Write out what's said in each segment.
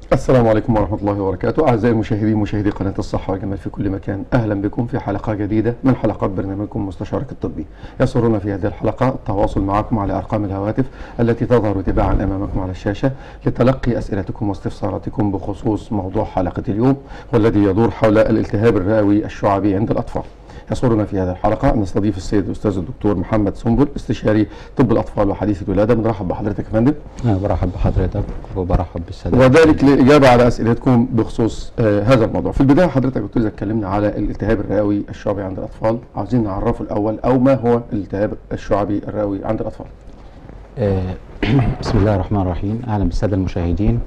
السلام عليكم ورحمة الله وبركاته أعزائي المشاهدين مشاهدي قناة الصحة والجمال في كل مكان أهلا بكم في حلقة جديدة من حلقات برنامجكم مستشارك الطبي يسرنا في هذه الحلقة التواصل معكم على أرقام الهواتف التي تظهر تباعا أمامكم على الشاشة لتلقي أسئلتكم واستفساراتكم بخصوص موضوع حلقة اليوم والذي يدور حول الالتهاب الرئوي الشعبي عند الأطفال يسرنا في هذه الحلقة أن نستضيف السيد الأستاذ الدكتور محمد سنبل استشاري طب الأطفال وحديث الولادة بنرحب بحضرتك يا فندم أنا برحب بحضرتك وبرحب بالسادة وذلك للإجابة على أسئلتكم بخصوص آه هذا الموضوع في البداية حضرتك قلت إذا اتكلمنا على الالتهاب الرئوي الشعبي عند الأطفال عاوزين نعرفه الأول أو ما هو الالتهاب الشعبي الرئوي عند الأطفال آه بسم الله الرحمن الرحيم أهلا بالسادة المشاهدين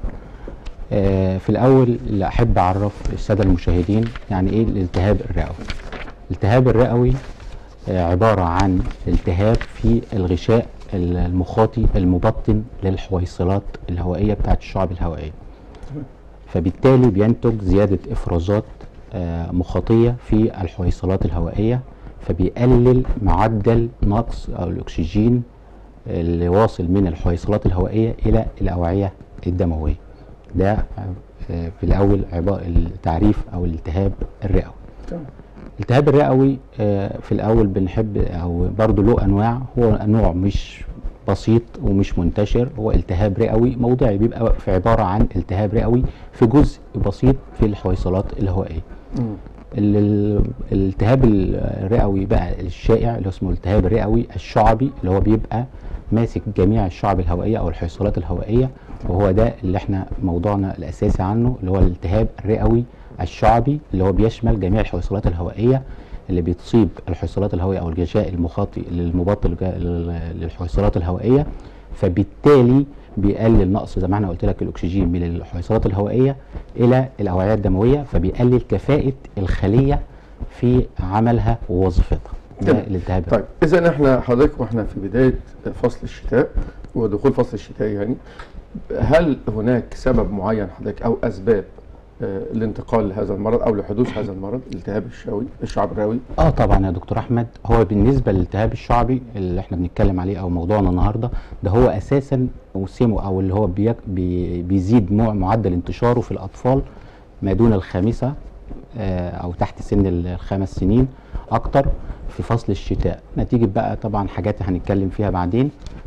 آه في الأول اللي أحب أعرف السادة المشاهدين يعني إيه الالتهاب الرئوي الالتهاب الرئوي آه عبارة عن التهاب في الغشاء المخاطي المبطن للحويصلات الهوائية بتاعت الشعب الهوائية فبالتالي بينتج زيادة إفرازات آه مخاطية في الحويصلات الهوائية فبيقلل معدل نقص أو الأكسجين اللي واصل من الحويصلات الهوائية إلى الأوعية الدموية ده آه في الأول عبارة التعريف أو الالتهاب الرئوي تمام الالتهاب الرئوي آه في الاول بنحب او برضه له انواع هو نوع مش بسيط ومش منتشر هو التهاب رئوي موضعي بيبقى في عباره عن التهاب رئوي في جزء بسيط في الحويصلات الهوائيه مم. ال- ال- الالتهاب الرئوي بقى الشائع اللي اسمه الالتهاب الرئوي الشعبي اللي هو بيبقى ماسك جميع الشعب الهوائيه او الحويصلات الهوائيه وهو ده اللي احنا موضوعنا الاساسي عنه اللي هو الالتهاب الرئوي الشعبي اللي هو بيشمل جميع الحويصلات الهوائيه اللي بتصيب الحويصلات الهوائيه او الغشاء المخاطي للمبطن للحويصلات الهوائيه فبالتالي بيقلل نقص زي ما احنا قلت لك الاكسجين من الحويصلات الهوائيه الى الاوعيه الدمويه فبيقلل كفاءه الخليه في عملها ووظيفتها ده تمام. الالتهاب طيب إذا إحنا حضرتك وإحنا في بداية فصل الشتاء ودخول فصل الشتاء يعني هل هناك سبب معين حضرتك أو أسباب آه، لانتقال لهذا المرض أو لحدوث هذا المرض الالتهاب الشعبي الشعب الرئوي اه طبعا يا دكتور احمد هو بالنسبه للالتهاب الشعبي اللي احنا بنتكلم عليه او موضوعنا النهارده ده هو اساسا موسمه او اللي هو بيك بي بيزيد مع- معدل انتشاره في الاطفال ما دون الخامسه آه او تحت سن الخمس سنين اكتر في فصل الشتاء نتيجه بقى طبعا حاجات هنتكلم فيها بعدين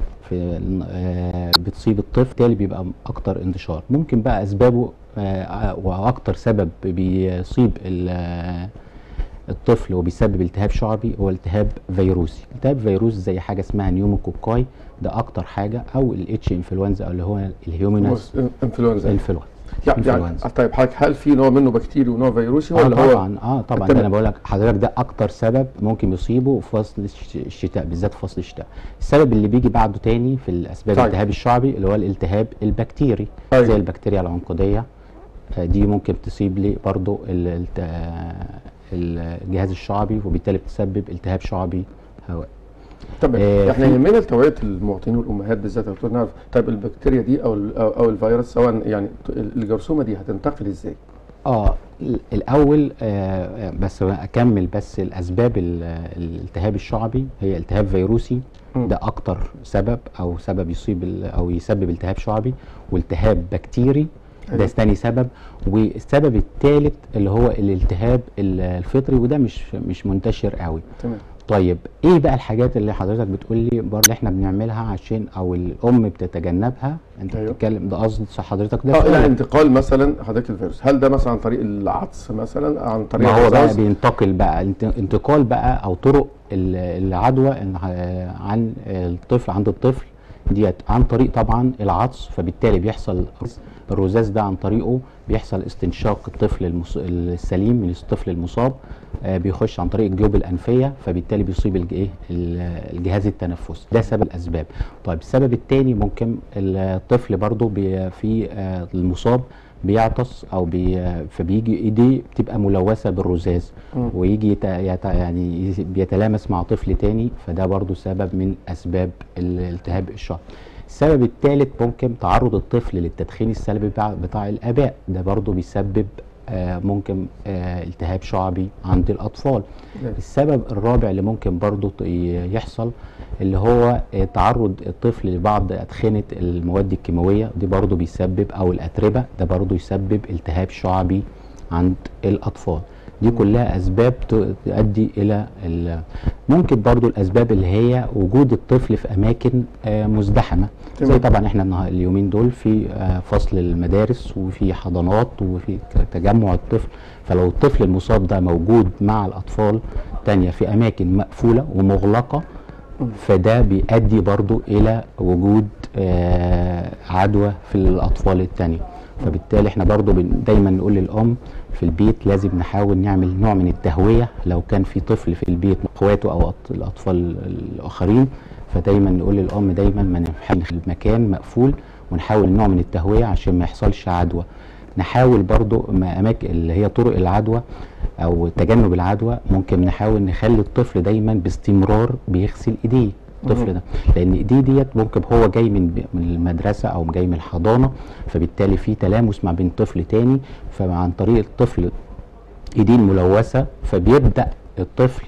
في آه بتصيب الطفل بالتالي بيبقى اكتر انتشار ممكن بقى اسبابه آه واكتر سبب بيصيب ال- آه، الطفل وبيسبب التهاب شعبي هو التهاب فيروسي التهاب فيروسي زي حاجه اسمها نيوموكوكاي ده اكتر حاجه او الاتش انفلونزا او اللي هو الهيوميناس انفلونزا انفلونزا يعني, يعني إنفلونزا. طيب حضرتك هل في نوع منه بكتيري ونوع فيروسي اه ولا هو طبعا اه طبعا تمام. انا بقول لك حضرتك ده اكتر سبب ممكن يصيبه في فصل الش- الشتاء بالذات في فصل الشتاء السبب اللي بيجي بعده تاني في الاسباب طيب. الالتهاب الشعبي اللي هو الالتهاب البكتيري أيوة. زي البكتيريا العنقوديه آه، دي ممكن تصيب لي برضو ال- الت- آه، الجهاز الشعبي وبالتالي بتسبب التهاب شعبي هوائي طب آه، احنا في- يهمنا توعيه المواطنين والامهات بالذات يا دكتور نعرف طيب البكتيريا دي او ال- او, أو الفيروس سواء يعني الجرثومه دي هتنتقل ازاي؟ اه ال- الاول آه بس اكمل بس الاسباب ال- الالتهاب الشعبي هي التهاب فيروسي مم. ده اكتر سبب او سبب يصيب ال- او يسبب التهاب شعبي والتهاب بكتيري ده أيوة. ثاني سبب والسبب الثالث اللي هو الالتهاب ال- الفطري وده مش مش منتشر قوي تمام طيب ايه بقى الحاجات اللي حضرتك بتقول لي برضه اللي احنا بنعملها عشان او الام بتتجنبها انت أيوة. بتتكلم ده قصد حضرتك ده اه لا سؤالك. انتقال مثلا حضرتك الفيروس هل ده مثلا عن طريق العطس مثلا عن طريق ما هو بقى الرذاذ؟ بينتقل بقى انت- انتقال بقى او طرق ال- العدوى إن ه- عن الطفل عند الطفل ديت عن طريق طبعا العطس فبالتالي بيحصل الرذاذ ده عن طريقه بيحصل استنشاق الطفل المص... السليم من الطفل المصاب آه، بيخش عن طريق الجيوب الانفيه فبالتالي بيصيب الج- ايه ال- الجهاز التنفسي ده سبب الاسباب طيب السبب الثاني ممكن الطفل برضو بي في آه، المصاب بيعطس او بي فبيجي ايديه بتبقى ملوثه بالرذاذ مم. ويجي يت... يت... يعني بيتلامس مع طفل تاني فده برضو سبب من اسباب الالتهاب الشعبي السبب الثالث ممكن تعرض الطفل للتدخين السلبي بتاع, بتاع الاباء ده برضو بيسبب آه، ممكن آه، التهاب شعبي عند الاطفال نعم. السبب الرابع اللي ممكن برضو ت- يحصل اللي هو آه، تعرض الطفل لبعض أدخنة المواد الكيماوية دي برضو بيسبب أو الأتربة ده برضو يسبب التهاب شعبي عند الأطفال دي كلها أسباب ت- تؤدي إلى ال- ممكن برضو الأسباب اللي هي وجود الطفل في أماكن آه، مزدحمة زي تمام. طبعا احنا النها- اليومين دول في آه، فصل المدارس وفي حضانات وفي ك- تجمع الطفل فلو الطفل المصاب ده موجود مع الأطفال تانية في أماكن مقفولة ومغلقة فده بيؤدي برضو إلى وجود آه، عدوى في الأطفال التانية فبالتالي احنا برضو بن- دايما نقول للأم في البيت لازم نحاول نعمل نوع من التهوية لو كان في طفل في البيت اخواته أو أط- الأطفال الآخرين فدايما نقول للأم دايما ما نحل المكان مقفول ونحاول نوع من التهوية عشان ما يحصلش عدوى نحاول برضو ما أماكن اللي هي طرق العدوى او تجنب العدوى ممكن نحاول نخلي الطفل دايما باستمرار بيغسل ايديه الطفل ده لان ايديه ديت ممكن هو جاي من من المدرسه او جاي من الحضانه فبالتالي في تلامس مع بين طفل تاني فعن طريق الطفل ايديه الملوثه فبيبدا الطفل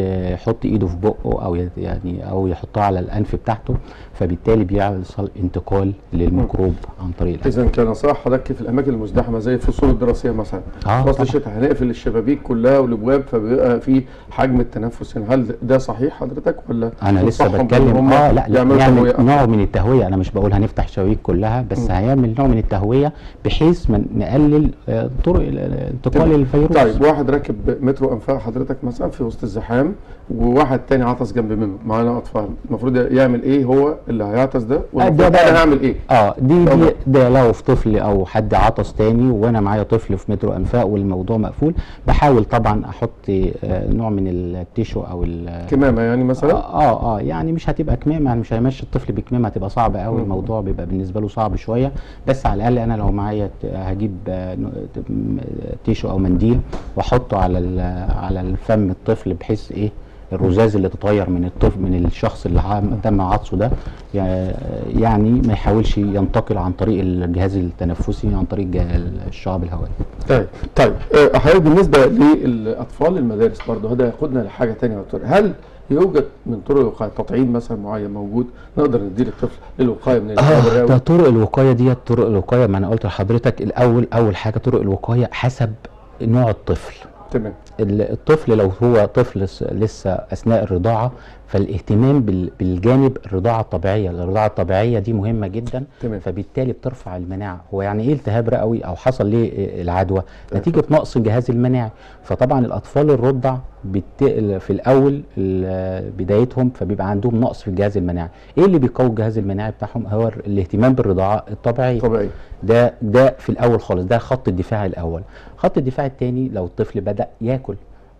يحط ايده في بقه او ي- يعني او يحطها على الانف بتاعته فبالتالي بيحصل انتقال للميكروب عن طريق الأنف. اذا كنصائح حضرتك في الاماكن المزدحمه زي الفصول الدراسيه مثلا آه، فصل طبعاً. الشتاء هنقفل الشبابيك كلها والابواب فبيبقى في حجم التنفس هنا هل ده صحيح حضرتك ولا انا لسه تنصحهم بتكلم بإن هم اه لا لا يعملوا يعمل تهوية نوع من التهويه انا مش بقول هنفتح شبابيك كلها بس هيعمل نوع من التهويه بحيث ما نقلل آه، طرق ال- ال- انتقال تمام. الفيروس طيب واحد راكب مترو انفاق حضرتك مثلا في وسط الزحام وواحد تاني عطس جنب منه معانا اطفال المفروض يعمل ايه هو اللي هيعطس ده والمفروض ده بقى- انا هعمل ايه اه دي طبعا. دي ده لو في طفل او حد عطس تاني وانا معايا طفل في مترو انفاق والموضوع مقفول بحاول طبعا احط آه، نوع من التيشو او ال- كمامه يعني مثلا اه اه اه يعني مش هتبقى كمامه يعني مش هيمشي الطفل بكمامه هتبقى صعبه قوي مم. الموضوع بيبقى بالنسبه له صعب شويه بس على الاقل انا لو معايا ت- هجيب آه، ن- ت- م- تيشو او منديل واحطه على ال- على الفم الطفل بحيث ايه الرذاذ اللي تطير من الطفل من الشخص اللي عام- تم عطسه ده يع- يعني ما يحاولش ينتقل عن طريق الجهاز التنفسي عن طريق جه- الشعب الهوائي طيب طيب آه، حضرتك بالنسبه للاطفال المدارس برضه هذا يقودنا لحاجه ثانيه يا دكتور هل يوجد من طرق الوقايه تطعيم مثلا معين موجود نقدر نديه للطفل للوقايه من الالتهاب اه ده الرئوي طرق الوقايه ديت طرق الوقايه ما انا قلت لحضرتك الاول اول حاجه طرق الوقايه حسب نوع الطفل تمام ال- الطفل لو هو طفل س- لسه اثناء الرضاعه فالاهتمام بال- بالجانب الرضاعه الطبيعيه الرضاعه الطبيعيه دي مهمه جدا تمام. فبالتالي بترفع المناعه هو يعني ايه التهاب رئوي او حصل ليه العدوى نتيجه نقص الجهاز المناعي فطبعا الاطفال الرضع بت... في الاول ال- بدايتهم فبيبقى عندهم نقص في الجهاز المناعي ايه اللي بيقوي الجهاز المناعي بتاعهم هو الاهتمام بالرضاعه الطبيعيه طبيعي ده ده في الاول خالص ده خط الدفاع الاول خط الدفاع الثاني لو الطفل بدا ياكل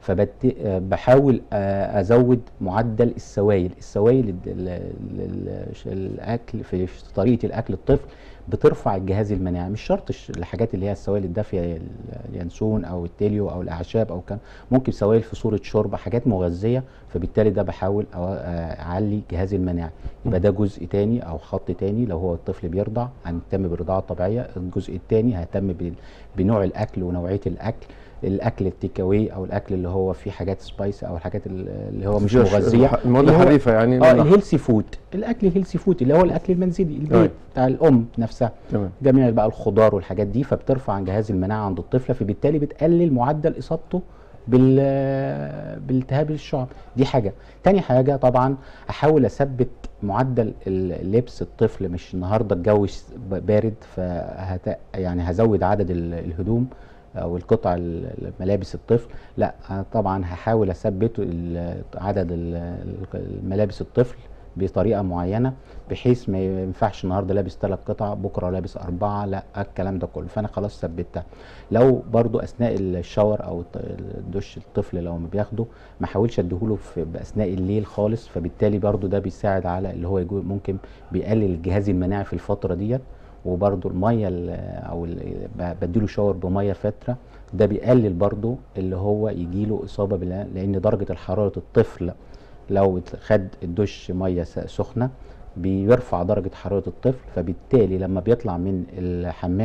فبحاول ازود معدل السوائل السوائل ال- ال- ال- الاكل في طريقه الاكل الطفل بترفع الجهاز المناعي مش شرط الش- الحاجات اللي هي السوائل الدافيه اليانسون او التليو او الاعشاب او كان ممكن سوائل في صوره شوربه حاجات مغذيه فبالتالي ده بحاول أو- اعلي جهازي المناعي يبقى ده جزء تاني او خط تاني لو هو الطفل بيرضع هنهتم بالرضاعه الطبيعيه الجزء التاني ههتم بال- بنوع الاكل ونوعيه الاكل الاكل التيك اواي او الاكل اللي هو فيه حاجات سبايسي او الحاجات اللي هو مش فيها ش- مغذيه المواد اللي هو- الحريفه يعني اه من- الهيلثي فود الاكل الهيلثي فود اللي هو الاكل المنزلي أيوة. البيت بتاع الام نفسها تمام جميع بقى الخضار والحاجات دي فبترفع عن جهاز المناعه عند الطفل فبالتالي بتقلل معدل اصابته بال بالتهاب الشعب دي حاجه تاني حاجه طبعا احاول اثبت معدل ال- لبس الطفل مش النهارده الجو ش- بارد فهت يعني هزود عدد ال- الهدوم او القطع ال- ملابس الطفل لا أنا طبعا هحاول اثبت ال- عدد ال- الملابس الطفل بطريقه معينه بحيث ما ينفعش النهارده لابس ثلاث قطع بكره لابس اربعه لا الكلام ده كله فانا خلاص ثبتها لو برضو اثناء الشاور او الط- الدش الطفل لو ما بياخده ما حاولش اديهوله في باثناء الليل خالص فبالتالي برضو ده بيساعد على اللي هو يجو ممكن بيقلل الجهاز المناعي في الفتره ديت وبرضو الميه ال- او ال- ب- بديله شاور بميه فتره ده بيقلل برضو اللي هو يجيله اصابه بال- لان درجه حراره الطفل لو خد الدش ميه س- سخنه بيرفع درجه حراره الطفل فبالتالي لما بيطلع من الحمام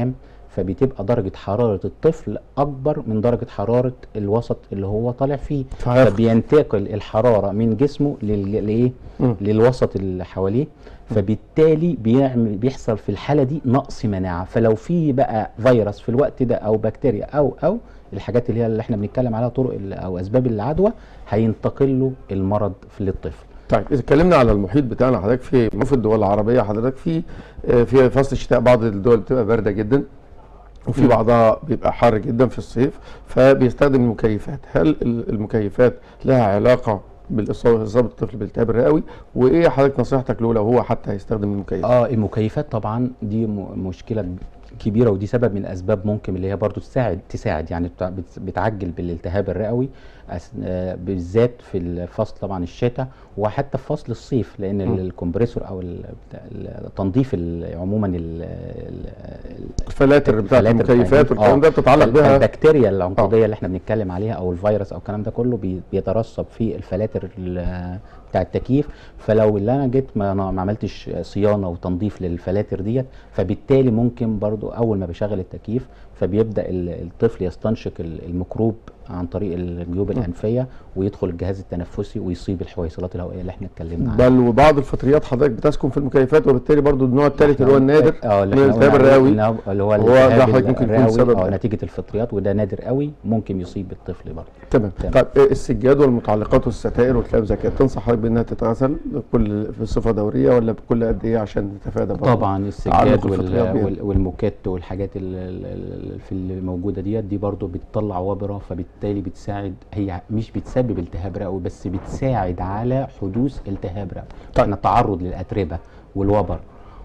فبتبقى درجه حراره الطفل اكبر من درجه حراره الوسط اللي هو طالع فيه فهيفقد. فبينتقل الحراره من جسمه لل- لايه مم. للوسط اللي حواليه فبالتالي بيعمل بيحصل في الحاله دي نقص مناعه فلو في بقى فيروس في الوقت ده او بكتيريا او او الحاجات اللي هي اللي احنا بنتكلم عليها طرق ال- او اسباب العدوى هينتقل له المرض في للطفل طيب اذا اتكلمنا على المحيط بتاعنا حضرتك في في الدول العربيه حضرتك في آه، في فصل الشتاء بعض الدول بتبقى بارده جدا وفي مم. بعضها بيبقى حار جدا في الصيف فبيستخدم المكيفات هل ال- المكيفات لها علاقه بالاصابه اصابه الطفل بالالتهاب الرئوي وايه حضرتك نصيحتك له لو هو حتى هيستخدم المكيف اه المكيفات طبعا دي م- مشكله كبيره ودي سبب من الاسباب ممكن اللي هي برضو تساعد تساعد يعني بتع- بت- بتعجل بالالتهاب الرئوي أس- آه، بالذات في الفصل طبعا الشتاء وحتى في فصل الصيف لان م. ال- الكمبريسور او ال- بتاع ال- تنظيف ال- عموما ال- ال- الفلاتر بتاعت الفلاتر المكيفات بتاعتهم. والكلام آه. ده بتتعلق فال- بها فالبكتيريا العنقوديه اللي احنا بنتكلم عليها او الفيروس او الكلام ده كله بي- بيترسب في الفلاتر ال- بتاع التكييف فلو اللي انا جيت ما, أنا ما عملتش صيانه وتنظيف للفلاتر ديت فبالتالي ممكن برضو اول ما بشغل التكييف فبيبدا ال- الطفل يستنشق ال- الميكروب عن طريق الجيوب الانفيه ويدخل الجهاز التنفسي ويصيب الحويصلات الهوائيه اللي احنا اتكلمنا عنها بل وبعض الفطريات حضرتك بتسكن في المكيفات وبالتالي برضو النوع الثالث اللي هو النادر اه اللي من احنا الالتهاب قلنا عليه الرئوي إن هو- اللي هو هو ده الالتهاب حضرتك ممكن يكون الرئوي سبب اه ده. نتيجه الفطريات وده نادر قوي ممكن يصيب الطفل برضه تمام تمام. طيب إيه السجاد والمتعلقات والستائر والكلام زي كده تنصح حضرتك بانها تتغسل كل في صفه دوريه ولا بكل قد ايه عشان نتفادى برضو طبعا السجاد تعلق وال... الفطريات بيها؟ وال... والموكات والحاجات ال- ال- ال- في اللي موجوده ديت دي برضو بتطلع وبره فبالتالي بتساعد هي مش بتسبب التهاب رئوي بس بتساعد على حدوث التهاب رئوي طيب. احنا التعرض للاتربه والوبر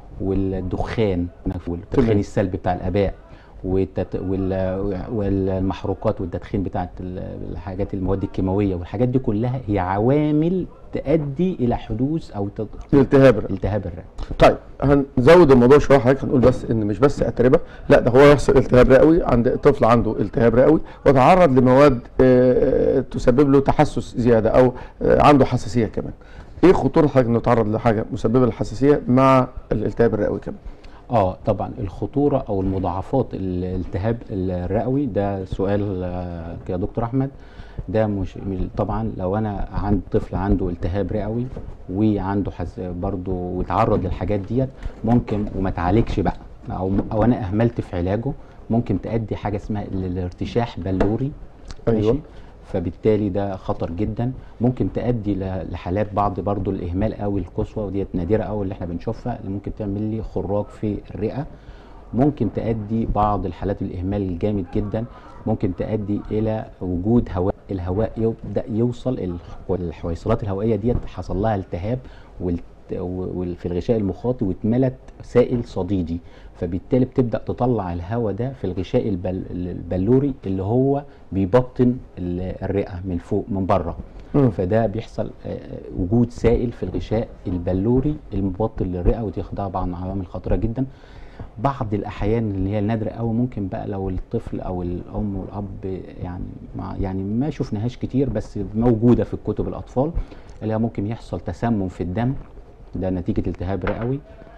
والدخان والتدخين تمام. السلبي بتاع الاباء والتت... وال... والمحروقات والتدخين بتاعت ال- الحاجات المواد الكيماويه والحاجات دي كلها هي عوامل تؤدي الى حدوث او تد... الالتهاب الرئوي. التهاب الرئوي طيب هنزود الموضوع شويه حضرتك هنقول بس ان مش بس اتربه لا ده هو يحصل التهاب رئوي عند طفل عنده التهاب رئوي وتعرض لمواد آه، تسبب له تحسس زياده او آه، عنده حساسيه كمان ايه خطوره حضرتك انه يتعرض لحاجه مسببه للحساسيه مع الالتهاب الرئوي كمان اه طبعا الخطوره او المضاعفات الالتهاب الرئوي ده سؤال آه، يا دكتور احمد ده مش طبعا لو انا عند طفل عنده التهاب رئوي وعنده حز برضه واتعرض للحاجات ديت ممكن وما تعالجش بقى او او انا اهملت في علاجه ممكن تؤدي حاجه اسمها ال- الارتشاح بلوري أيوة. ماشي فبالتالي ده خطر جدا ممكن تؤدي ل- لحالات بعض برضو الاهمال قوي القصوى وديت نادره قوي اللي احنا بنشوفها اللي ممكن تعمل لي خراج في الرئه ممكن تؤدي بعض الحالات الاهمال الجامد جدا ممكن تؤدي الى وجود هواء الهواء يبدا يوصل الح- الحويصلات الهوائيه ديت حصل لها التهاب والت- و- وال- في الغشاء المخاطي واتملت سائل صديدي فبالتالي بتبدا تطلع الهواء ده في الغشاء البل البلوري اللي هو بيبطن ال- الرئه من فوق من بره مم. فده بيحصل آه، وجود سائل في الغشاء البلوري المبطن للرئه ودي طبعا عوامل خطيره جدا بعض الاحيان اللي هي النادره قوي ممكن بقى لو الطفل او الام والاب يعني مع يعني ما شفناهاش كتير بس موجوده في الكتب الاطفال اللي هي ممكن يحصل تسمم في الدم ده نتيجه التهاب رئوي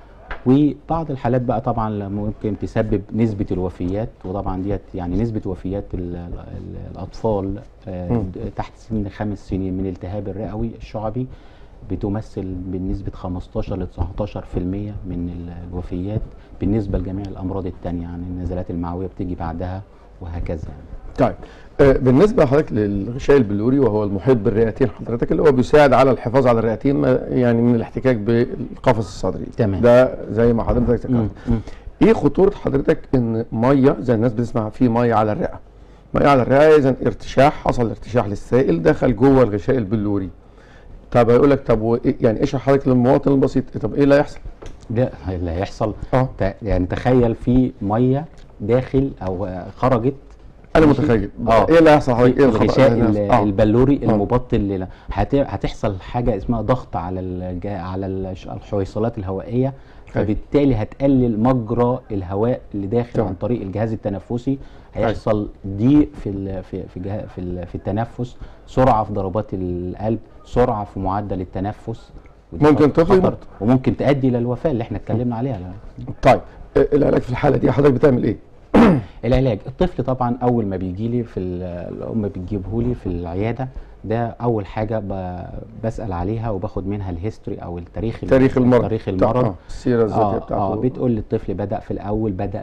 وبعض الحالات بقى طبعا لما ممكن تسبب نسبة الوفيات وطبعا ديت يعني نسبة وفيات ال- ال- الأطفال آه، مم. د- تحت سن خمس سنين من الالتهاب الرئوي الشعبي بتمثل بنسبة 15 ل 19% من ال- الوفيات بالنسبة لجميع الأمراض التانية يعني النزلات المعوية بتيجي بعدها وهكذا يعني. طيب آه، بالنسبه لحضرتك للغشاء البلوري وهو المحيط بالرئتين حضرتك اللي هو بيساعد على الحفاظ على الرئتين ما- يعني من الاحتكاك بالقفص الصدري تمام. ده زي ما حضرتك مم. ذكرت مم. ايه خطوره حضرتك ان ميه زي الناس بتسمع في ميه على الرئه ميه على الرئه اذا ارتشاح حصل ارتشاح للسائل دخل جوه الغشاء البلوري طب هيقول لك طب وإيه- يعني اشرح حضرتك للمواطن البسيط طب ايه اللي هيحصل؟ ده اللي هيحصل اه ت- يعني تخيل في مية داخل أو آه، خرجت انا ماشي؟ متخيل اه ايه اللي هيحصل حضرتك؟ ايه الخطأ الغشاء اللي ال- هيحصل؟ آه. البلوري آه. المبطن لنا هت- هتحصل حاجه اسمها ضغط على الج- على الش- الحويصلات الهوائيه فبالتالي هتقلل مجرى الهواء اللي داخل تمام. عن طريق الجهاز التنفسي هيحصل ضيق في ال في في, جه- في, ال- في التنفس سرعه في ضربات القلب سرعه في معدل التنفس ودي ممكن خطر- طفل خطر. يموت. وممكن تؤدي الى الوفاه اللي احنا اتكلمنا عليها طيب آه، العلاج في الحاله دي حضرتك بتعمل ايه؟ العلاج الطفل طبعا اول ما بيجي لي في ال- الام بتجيبه لي في العياده ده اول حاجه ب- بسال عليها وباخد منها الهيستوري او التاريخ تاريخ المرض تاريخ بتاع- المرض آه، السيره الذاتيه اه, بتاعته آه بتقول للطفل بدا في الاول بدا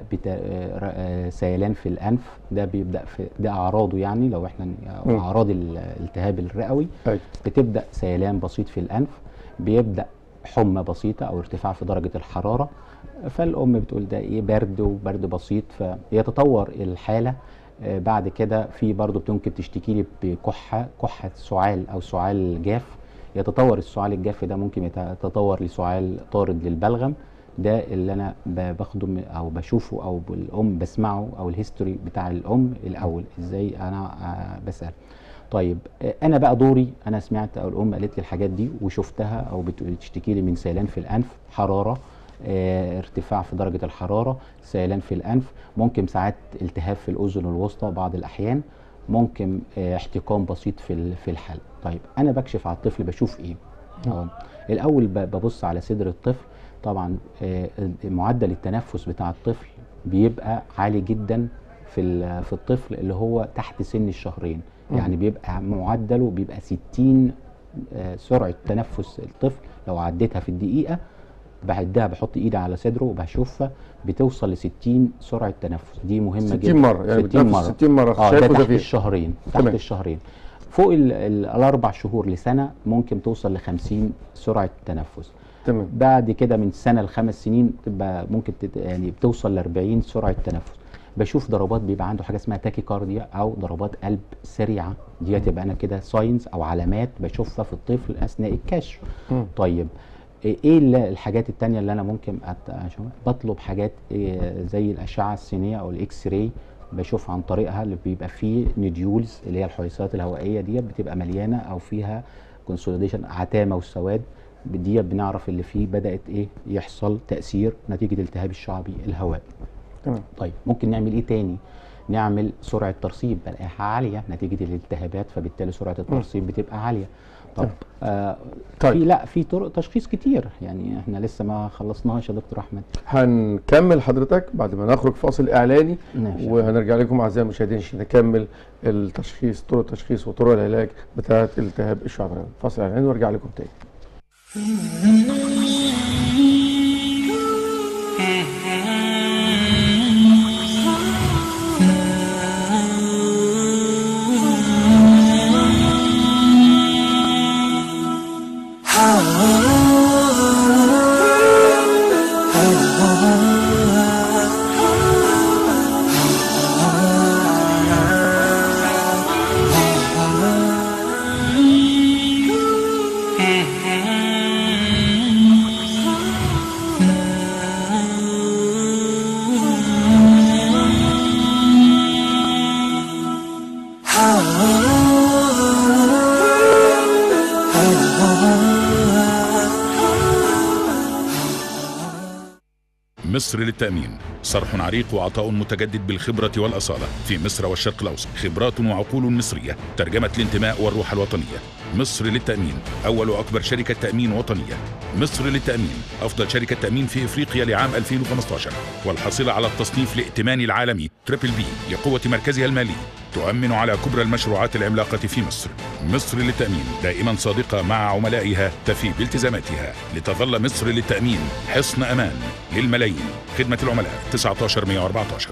بسيلان في الانف ده بيبدا في ده اعراضه يعني لو احنا مم. اعراض الالتهاب الرئوي أيوة. بتبدا سيلان بسيط في الانف بيبدا حمى بسيطه او ارتفاع في درجه الحراره فالام بتقول ده ايه برد وبرد بسيط فيتطور الحاله آه، بعد كده في برضه ممكن تشتكي لي بكحه كحه سعال او سعال جاف يتطور السعال الجاف ده ممكن يتطور لسعال طارد للبلغم ده اللي انا ب- باخده من- او بشوفه او الام بسمعه او الهيستوري بتاع الام الاول ازاي انا آه، بسال طيب آه، انا بقى دوري انا سمعت او الام قالت لي الحاجات دي وشفتها او بت- بتشتكي لي من سيلان في الانف حراره آه، ارتفاع في درجه الحراره سيلان في الانف ممكن ساعات التهاب في الاذن الوسطى بعض الاحيان ممكن آه، احتقان بسيط في ال- في الحلق طيب انا بكشف على الطفل بشوف ايه آه. الاول ب- ببص على صدر الطفل طبعا آه، معدل التنفس بتاع الطفل بيبقى عالي جدا في ال- في الطفل اللي هو تحت سن الشهرين مم. يعني بيبقى معدله بيبقى 60 آه، سرعه تنفس الطفل لو عديتها في الدقيقه بعدها بحط ايدي على صدره وبشوفها بتوصل ل 60 سرعه تنفس دي مهمه 60 جدا مره يعني 60 بتنفس مرة. 60 مره اه ده شايفه تحت زفير الشهرين تحت تمام. الشهرين فوق ال- ال- الاربع شهور لسنه ممكن توصل ل 50 سرعه تنفس تمام بعد كده من سنه لخمس سنين تبقى ممكن تت... يعني بتوصل ل 40 سرعه تنفس بشوف ضربات بيبقى عنده حاجه اسمها تاكيكارديا او ضربات قلب سريعه دي تبقى انا كده ساينز او علامات بشوفها في الطفل اثناء الكشف مم. طيب ايه ال- الحاجات التانية اللي انا ممكن أت- أشوفها؟ بطلب حاجات إيه زي الاشعه السينيه او الاكس راي بشوف عن طريقها اللي بيبقى فيه نيديولز اللي هي الحويصلات الهوائيه دي بتبقى مليانه او فيها كونسوليديشن عتامه والسواد دي بنعرف اللي فيه بدات ايه يحصل تاثير نتيجه التهاب الشعبي الهوائي تمام طيب ممكن نعمل ايه تاني نعمل سرعه ترسيب بلاقيها عاليه نتيجه الالتهابات فبالتالي سرعه الترسيب بتبقى عاليه طب آه طيب. في لا في طرق تشخيص كتير يعني احنا لسه ما خلصناش يا دكتور احمد هنكمل حضرتك بعد ما نخرج فاصل اعلاني ماشي. وهنرجع لكم اعزائي المشاهدين عشان نكمل التشخيص طرق التشخيص وطرق العلاج بتاعه التهاب الشعب الرئوي فاصل اعلاني وارجع لكم تاني مصر للتأمين صرح عريق وعطاء متجدد بالخبرة والأصالة في مصر والشرق الأوسط خبرات وعقول مصرية ترجمة الانتماء والروح الوطنية مصر للتأمين أول وأكبر شركة تأمين وطنية مصر للتأمين أفضل شركة تأمين في إفريقيا لعام 2015 والحاصلة على التصنيف الائتماني العالمي تريبل بي لقوة مركزها المالي تؤمن على كبرى المشروعات العملاقة في مصر مصر للتأمين دائما صادقة مع عملائها تفي بالتزاماتها لتظل مصر للتأمين حصن أمان للملايين خدمة العملاء 19114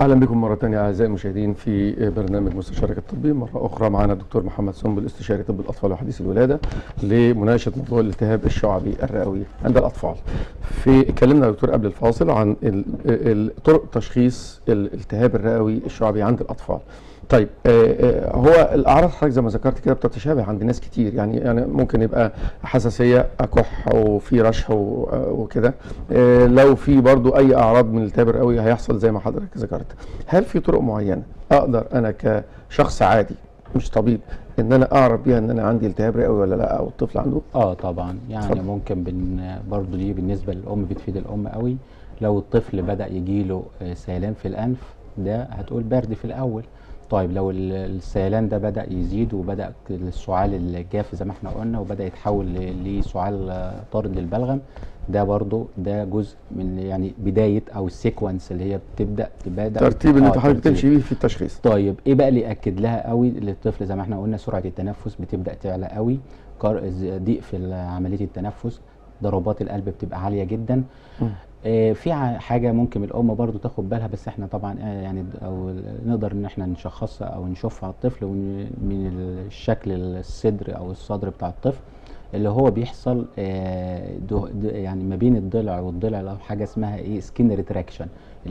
اهلا بكم مره ثانيه اعزائي المشاهدين في برنامج مستشارك الطبي مره اخرى معنا الدكتور محمد سنبل استشاري طب الاطفال وحديث الولاده لمناقشه موضوع الالتهاب الشعبي الرئوي عند الاطفال. في اتكلمنا يا دكتور قبل الفاصل عن ال- ال- طرق تشخيص الالتهاب الرئوي الشعبي عند الاطفال. طيب آه، آه، هو الاعراض حضرتك زي ما ذكرت كده بتتشابه عند ناس كتير يعني يعني ممكن يبقى حساسيه كح وفي رشح و- آه، وكده آه، لو في برضو اي اعراض من الالتهاب الرئوي هيحصل زي ما حضرتك ذكرت هل في طرق معينه اقدر انا كشخص عادي مش طبيب ان انا اعرف بيها ان انا عندي التهاب رئوي ولا لا او الطفل عنده اه طبعا يعني اتفضل. ممكن بن برضو دي بالنسبه للام بتفيد الام قوي لو الطفل بدا يجيله آه، سيلان في الانف ده هتقول برد في الاول طيب لو ال- السيلان ده بدا يزيد وبدا السعال الجاف زي ما احنا قلنا وبدا يتحول ل- لسعال آه، طارد للبلغم ده برضو ده جزء من يعني بدايه او السيكونس اللي هي بتبدا بدا ترتيب اللي آه، انت حضرتك ترتيب. تمشي بيه في التشخيص طيب ايه بقى اللي ياكد لها قوي للطفل زي ما احنا قلنا سرعه التنفس بتبدا تعلى قوي كار- ز- ضيق في عمليه التنفس ضربات القلب بتبقى عاليه جدا مم. آه في ع- حاجه ممكن الام برضو تاخد بالها بس احنا طبعا آه يعني د- او ال- نقدر ان احنا نشخصها او نشوفها على الطفل ون- من الشكل الصدر او الصدر بتاع الطفل اللي هو بيحصل آه، ده- ده- يعني ما بين الضلع والضلع لو حاجه اسمها ايه سكين ريتراكشن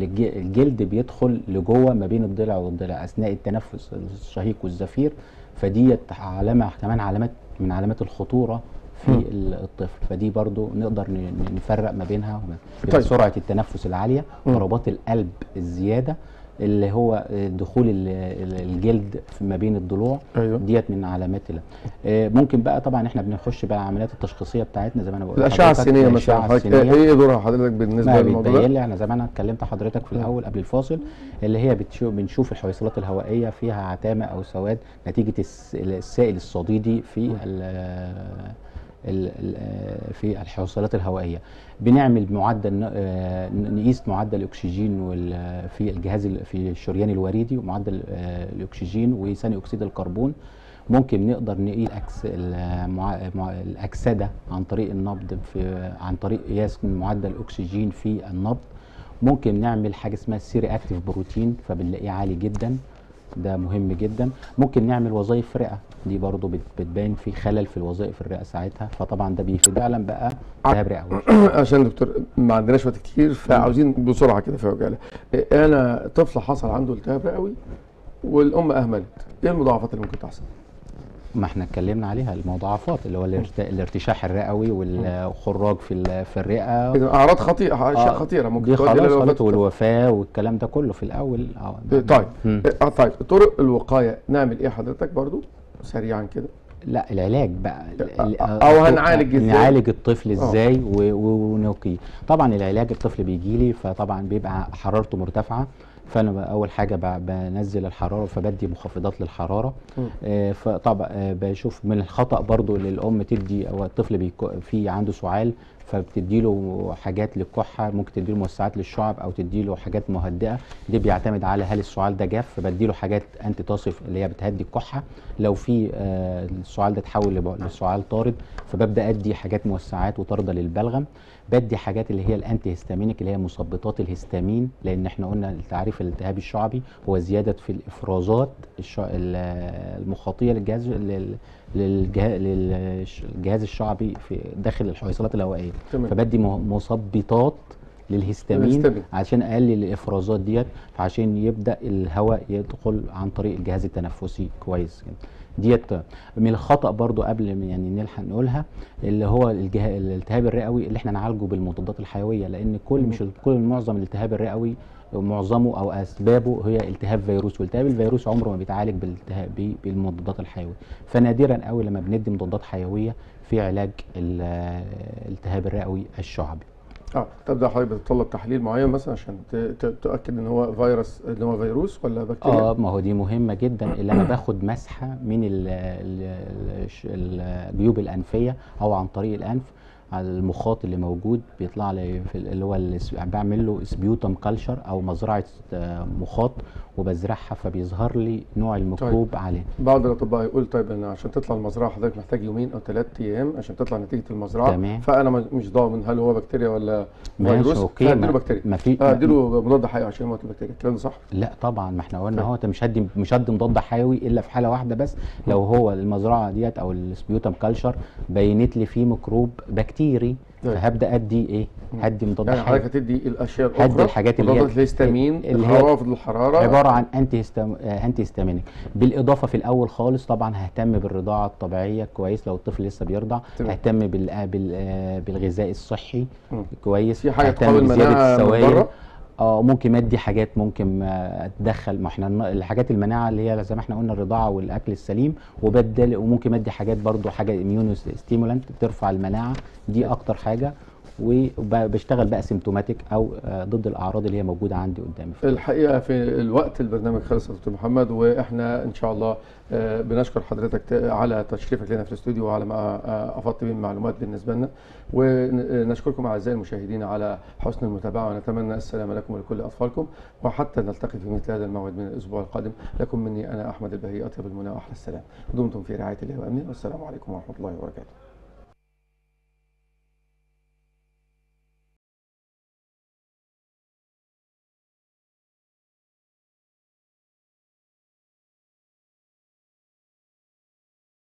الجلد بيدخل لجوه ما بين الضلع والضلع اثناء التنفس الشهيق والزفير فديت علامه كمان علامات من علامات الخطوره في مم. ال- الطفل فدي برضو نقدر ن- ن- نفرق ما بينها وما طيب. طيب. سرعه التنفس العاليه مم. ضربات القلب الزياده اللي هو آه، دخول ال- ال- الجلد في ما بين الضلوع ايوه ديت من علامات ال- آه، ممكن بقى طبعا احنا بنخش بقى العمليات التشخيصيه بتاعتنا زي ما انا بقول الاشعه لحضرتك، السينيه مثلا الأشعة حضرتك السينية. ايه دورها حضرتك بالنسبه ما للموضوع بتبين ده؟ لي انا زي ما انا اتكلمت حضرتك في مم. الاول قبل الفاصل اللي هي بتشوف بنشوف الحويصلات الهوائيه فيها عتامه او سواد نتيجه الس- السائل الصديدي في مم. ال ال- ال- في الحويصلات الهوائيه بنعمل معدل ن- آه، نقيس معدل الاكسجين وال- في الجهاز ال- في الشريان الوريدي ومعدل آه، الاكسجين وثاني اكسيد الكربون ممكن نقدر نقيس الأكس المع... مع... الاكسده عن طريق النبض في عن طريق قياس معدل الاكسجين في النبض ممكن نعمل حاجه اسمها السيري اكتيف بروتين فبنلاقيه عالي جدا ده مهم جدا ممكن نعمل وظائف رئه دي برضو بت- بتبان في خلل في الوظائف الرئه ساعتها فطبعا ده بيفيد فعلا بقى التهاب رئوي عشان دكتور ما عندناش وقت كتير فعاوزين بسرعه كده في عجاله إيه، انا طفل حصل عنده التهاب رئوي والام اهملت ايه المضاعفات اللي ممكن تحصل ما احنا اتكلمنا عليها المضاعفات اللي هو الارت- الارتشاح الرئوي والخراج في ال- في الرئه إذا اعراض خطيره اشياء آه، خطيره ممكن دي تؤدي إلى خلاص الوفاة. خلاص والوفاه والكلام ده كله في الاول اه إيه، طيب مم. إيه، اه طيب طرق الوقايه نعمل ايه حضرتك برضو سريعا كده لا العلاج بقى ال- ال- أو هنعالج إزاي؟ نعالج الطفل آه. ازاي و- و- ونقيه طبعا العلاج الطفل بيجي لي فطبعا بيبقى حرارته مرتفعه فانا بقى اول حاجه ب- بنزل الحراره فبدي مخفضات للحراره مم. آه، فطبعا آه، بشوف من الخطا برضو اللي الام تدي او الطفل بيكو في عنده سعال فبتدي له حاجات للكحه ممكن تدي له موسعات للشعب او تدي له حاجات مهدئه دي بيعتمد على هل السعال ده جاف فبدي له حاجات انتي تصف اللي هي بتهدي الكحه لو في آه، السعال ده اتحول لب- لسعال طارد فببدا ادي حاجات موسعات وطارده للبلغم بدي حاجات اللي هي الانتي هيستامينيك اللي هي مثبطات الهستامين لان احنا قلنا تعريف الالتهاب الشعبي هو زياده في الافرازات الش- ال- المخاطيه للجهاز لل- للجه- للجهاز الشعبي في داخل الحويصلات الهوائيه تمام. فبدي م- مثبطات للهستامين للهستامين. عشان اقلل الافرازات ديت فعشان يبدا الهواء يدخل عن طريق الجهاز التنفسي كويس ديت من الخطا برضو قبل ما يعني نلحق نقولها اللي هو الجه... الالتهاب الرئوي اللي احنا نعالجه بالمضادات الحيويه لان كل مش ال- كل معظم الالتهاب الرئوي معظمه او اسبابه هي التهاب فيروس والتهاب الفيروس عمره ما بيتعالج بالالتهاب ب- بالمضادات الحيويه فنادرا قوي لما بندي مضادات حيويه في علاج ال- الالتهاب الرئوي الشعبي اه طب ده حضرتك بتطلب تحليل معين مثلا عشان ت- ت- تؤكد ان هو فيروس ان هو فيروس ولا بكتيريا؟ اه ما هو دي مهمه جدا اللي انا باخد مسحه من ال- ال- ال- الش- الجيوب الانفيه او عن طريق الانف على المخاط اللي موجود بيطلع لي في ال- اللي هو الس- بعمل له سبيوتم كلشر او مزرعه آه، مخاط وبزرعها فبيظهر لي نوع الميكروب عليه بعض الاطباء يقول طيب انا عشان تطلع المزرعه حضرتك محتاج يومين او ثلاث ايام عشان تطلع نتيجه المزرعه تمام. فانا م- مش ضامن هل هو بكتيريا ولا ماشي فيروس اوكي فاديله ما, بكتيريا ما في اديله مضاد حيوي عشان يموت البكتيريا الكلام ده صح؟ لا طبعا ما احنا قلنا طيب. هو انت مش هدي مش هدي مضاد حيوي الا في حاله واحده بس لو هو المزرعه ديت او السبيوتم كلشر بينت لي فيه ميكروب بكتيري طيب. فهبدا ادي ايه هدي مضاد يعني حيوي حضرتك هتدي الاشياء الاخرى هدي الحاجات اللي هي- مضادات الهستامين اللي هي خوافض الحراره عباره عن انتي هستام... آه، انتي هستامينيك بالاضافه في الاول خالص طبعا ههتم بالرضاعه الطبيعيه كويس لو الطفل لسه بيرضع تمام. ههتم بال... آه، بال... آه، بالغذاء الصحي مم. كويس في حاجة ههتم تقوي بزيادة المناعة من السوائل. بره؟ اه ممكن ادي حاجات ممكن آه، اتدخل ما احنا الن- الحاجات المناعه اللي هي زي ما احنا قلنا الرضاعه والاكل السليم وبدل وممكن ادي حاجات برضو حاجه اميونو ستيمولانت بترفع المناعه دي اكتر حاجه وبشتغل بقى سيمتوماتيك او آه، ضد الاعراض اللي هي موجوده عندي قدامي في الحقيقه في الوقت البرنامج خلص يا دكتور محمد واحنا ان شاء الله آه، بنشكر حضرتك ت- على تشريفك لنا في الاستوديو وعلى ما آه، افضت به من معلومات بالنسبه لنا ونشكركم اعزائي المشاهدين على حسن المتابعه ونتمنى السلامه لكم ولكل اطفالكم وحتى نلتقي في مثل هذا الموعد من الاسبوع القادم لكم مني انا احمد البهي اطيب المنى واحلى السلام دمتم في رعايه الله وامنه والسلام عليكم ورحمه الله وبركاته